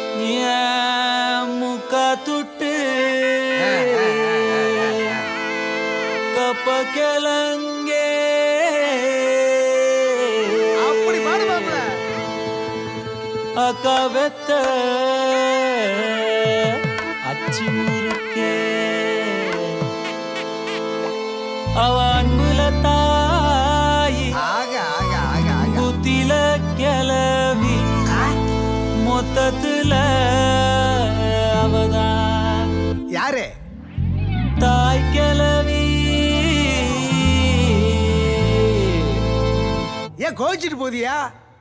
ஏன் முக்க துட்டு கப்ப கிளங்கே அப்படி பாடு மாப்பிள அக்கா வெத்த அச்சி முறுக்கே அவ அன்புல தாயி ஆக ஆக ஆக ஆக புத்தில கிளவி மொத்தத்துல அவதான் யாரு தாய் கிளவி ஏன் கோச்சிட்டு போதியா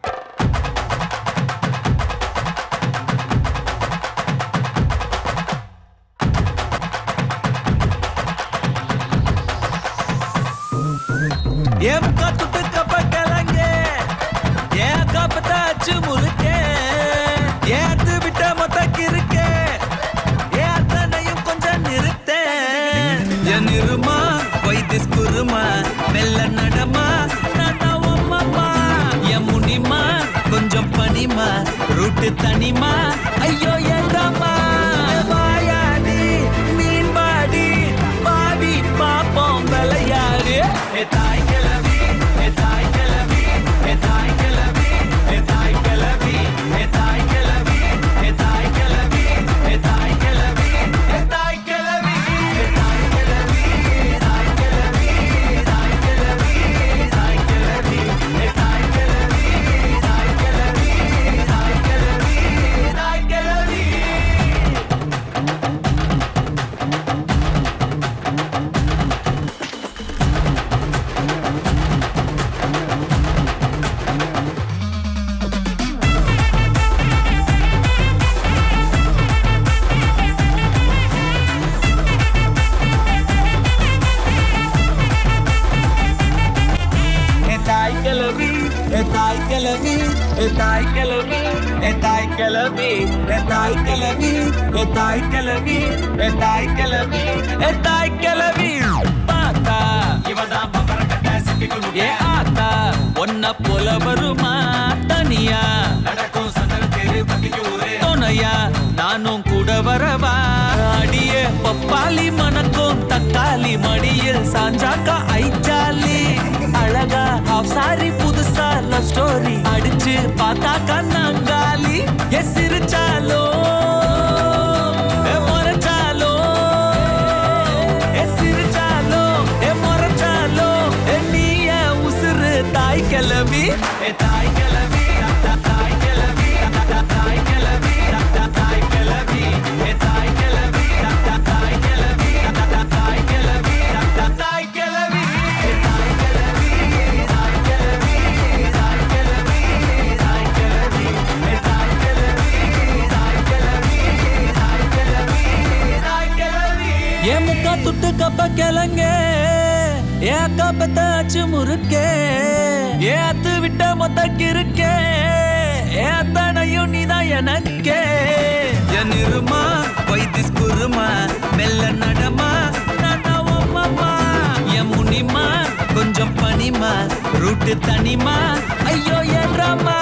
ஏன் கத்துட்டு கப்ப கிளங்கே ஏன் கப்பத்த அச்சு முறுக்கே ஏத்து விட்ட மொத்த கிறுக்கே ஏன் அத்தனையும் கொஞ்சம் நிறுத்தேன் என் நிறுமா வைத்திஸ் குருமா மெல்ல நடமா நானா உம்மம்மா என் முனிமா கொஞ்சம் பனிமா ரூட்டு தனிமா ஐயோ என்றம்மா வாயாடி மீன் பாடி பாடி பாப்போம் விளையாடு ஏ தாய் கிளவி ஏ தாய் கிளவி ஏ தாய் கிளவி ஏ தாய் கிளவி ஏ தாய் கிளவி ஏ தாய் கிளவி ஏ தாய் கிளவி ஏ தாய் கிளவி ஏ தாய் கிளவி ஏ தாய் கிளவி ஏ தாய் கிளவி ஏ தாய் கிளவி ஏ தாய் கிளவி ஏ தாய் கிளவி ஏ தாய் கிளவி ஏ தாய் கிளவி தாய் கிளவி தாய் கிளவி தாய் கிளவி தாய் கிளவி தாய் கிளவி தாய் கிளவி தாய் கிளவி தாய் கிளவி பாத்தா இவதான் ஏ ஆத்தா ஒன்ன போல வருமா தனியா நடக்கும் சந்தன தெரு பத்திக்கு ஊரே துணையா நானும் கூட வரவா அடியே பப்பாளி மணக்கும் தக்காளி மடியில் சாஞ்சாக்கா ஐச்சாலி அழகா ஹாஃப் சாரி புதுசா லவ் ஸ்டோரி அடிச்சு பார்த்தாக்கா நாங்காலி எ சிரிச்சாலோ எ முறைச்சாலோ எ சிரிச்சாலோ எ முறைச்சாலோ எ நீய உசுறு தாய் கிளவி எ தாய் கிளவி தாய் கிளவி தாய் கிளவி தாய் கிளவி எ தாய் கிளவி தாய் கிளவி தாய் கிளவி தாய் கிளவி தாய் கிளவி தாய் கிளவி தாய் கிளவி தாய் கிளவி தாய் கிளவி தாய் கிளவி தாய் கிளவி தாய் கிளவி ஏ முக்கா துட்டு கப்ப கிளங்க ஏ கப்பத்த அச்சு முறுக்கே ஏ அத்து விட்ட மொத்த கிறுக்கே ஏ அத்தனையும் நீதான் எனக்கே என் இருமா வைத்திஸ் குருமா மெல்ல நடமா நானா உம்மம்மா என் முனிமா கொஞ்சம் பனிமா ரூட்டு தனிமா ஐயோ என்றம்மா